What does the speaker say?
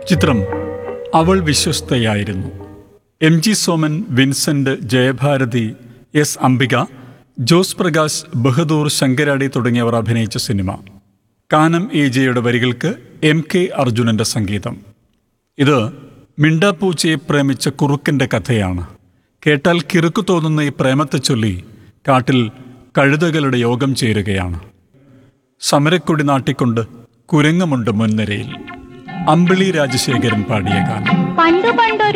ചിത്രം അവൾ വിശ്വസ്തയായിരുന്നു M G Soman Vincent Jayabharathi S Ambika Jose Prakash Bahadur Sankaradi തുടങ്ങിയവർ അഭിനയിച്ച സിനിമ കാനം എ ജെയുടെ വരികൾക്ക് എം കെ അർജുനന്റെ സംഗീതം ഇത് മിണ്ടാപ്പൂച്ചയെ പ്രേമിച്ച കുറുക്കന്റെ കഥയാണ് കേട്ടാൽ കിറുക്കു തോന്നുന്ന ഈ പ്രേമത്തെ ചൊല്ലി കാട്ടിൽ കഴുതകളുടെ യോഗം ചേരുകയാണ് സമരക്കൊടി നാട്ടിക്കൊണ്ട് കുരങ്ങുമുണ്ട് മുൻനിരയിൽ അമ്പിളി രാജശേഖരൻ പാടിയ ഗാനം പണ്ടു പണ്ടൊരു